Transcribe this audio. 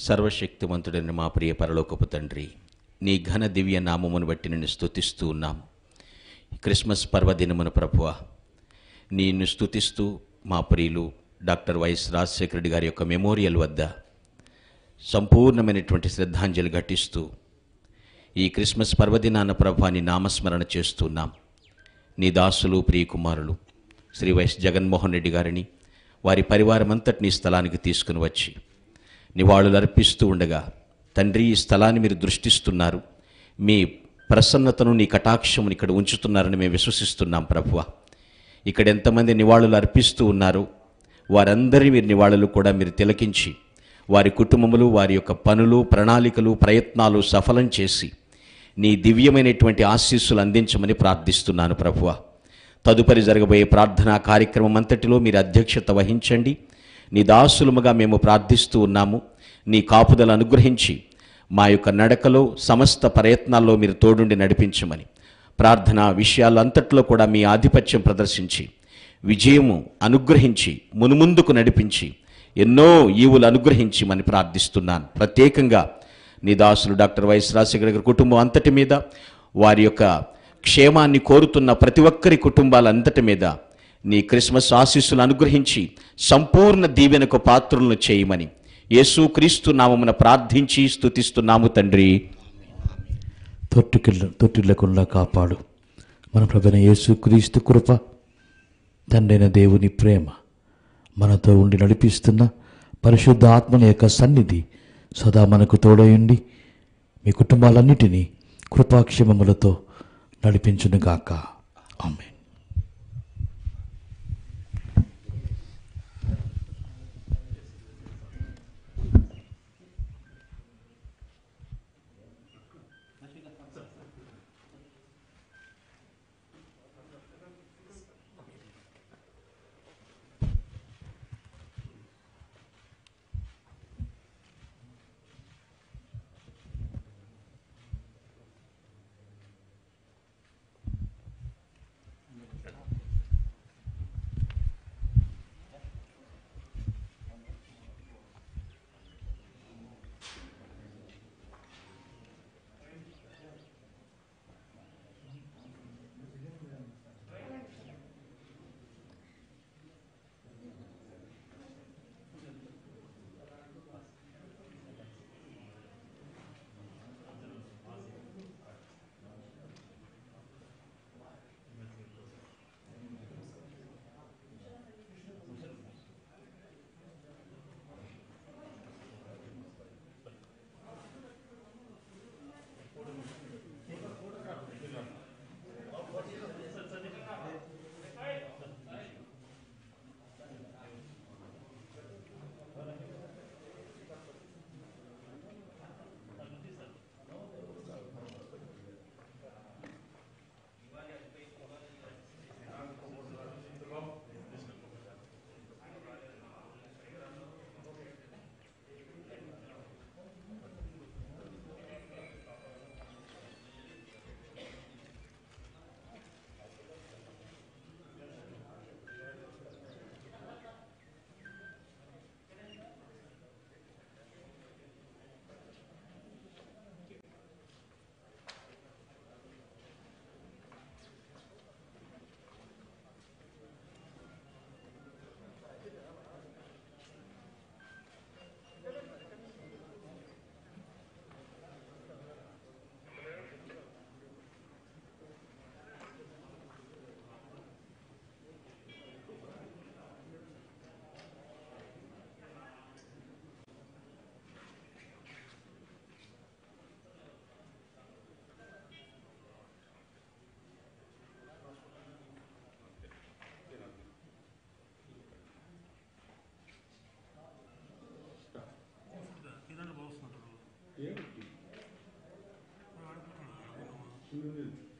సర్వశక్తివంతుడైన మా ప్రియ పరలోకపు తండ్రి నీ ఘన దివ్య నామమును బట్టి నిన్ను స్తుతిస్తూ ఉన్నాం క్రిస్మస్ పర్వదినమున ప్రభువ నిన్ను స్తుతిస్తూ మా ప్రియులు డాక్టర్ వైఎస్ రాజశేఖర రెడ్డి గారి యొక్క మెమోరియల్ వద్ద సంపూర్ణమైనటువంటి శ్రద్ధాంజలి ఘటిస్తూ ఈ క్రిస్మస్ పర్వదినాన ప్రభాని నామస్మరణ చేస్తున్నాం నీ దాసులు ప్రియకుమారులు శ్రీ వైఎస్ జగన్మోహన్ రెడ్డి గారిని వారి పరివారం అంతటిని ఈ స్థలానికి తీసుకుని వచ్చి నివాళులు అర్పిస్తూ ఉండగా తండ్రి ఈ స్థలాన్ని మీరు దృష్టిస్తున్నారు మీ ప్రసన్నతను నీ కటాక్షమును ఇక్కడ ఉంచుతున్నారని మేము విశ్వసిస్తున్నాం ప్రభువ ఇక్కడ ఎంతమంది నివాళులు అర్పిస్తూ ఉన్నారో వారందరి మీరు నివాళులు కూడా మీరు తిలకించి వారి కుటుంబములు వారి యొక్క పనులు ప్రణాళికలు ప్రయత్నాలు సఫలం చేసి నీ దివ్యమైనటువంటి ఆశీస్సులు అందించమని ప్రార్థిస్తున్నాను ప్రభువ తదుపరి జరగబోయే ప్రార్థనా కార్యక్రమం అంతటిలో మీరు అధ్యక్షత వహించండి నీ దాసులముగా మేము ప్రార్థిస్తూ ఉన్నాము నీ కాపుదల అనుగ్రహించి మా యొక్క నడకలో సమస్త ప్రయత్నాల్లో మీరు తోడుండి నడిపించమని ప్రార్థన విషయాలంతట్లో కూడా మీ ఆధిపత్యం ప్రదర్శించి విజయము అనుగ్రహించి మునుముందుకు నడిపించి ఎన్నో ఈవులు అనుగ్రహించి మని ప్రార్థిస్తున్నాను ప్రత్యేకంగా నీ దాసులు డాక్టర్ వైఎస్ రాజశేఖర గారి కుటుంబం అంతటి మీద వారి యొక్క క్షేమాన్ని కోరుతున్న ప్రతి ఒక్కరి కుటుంబాలంతటి మీద నీ క్రిస్మస్ ఆశీస్సులు అనుగ్రహించి సంపూర్ణ దీవెనకు పాత్రులను చేయమని యేసు క్రీస్తు నామమున ప్రార్థించి స్తుతిస్తున్నాము తండ్రి తొట్టుకిల్ల తొట్టిల్లకుండా కాపాడు మన ప్రభున యేసు క్రీస్తు కృప తండ్రైన దేవుని ప్రేమ మనతో ఉండి నడిపిస్తున్న పరిశుద్ధ ఆత్మల యొక్క సన్నిధి సదా మనకు తోడయుండి మీ కుటుంబాలన్నిటినీ కృపాక్షేమములతో నడిపించునుగాక ఆమె ఏంటి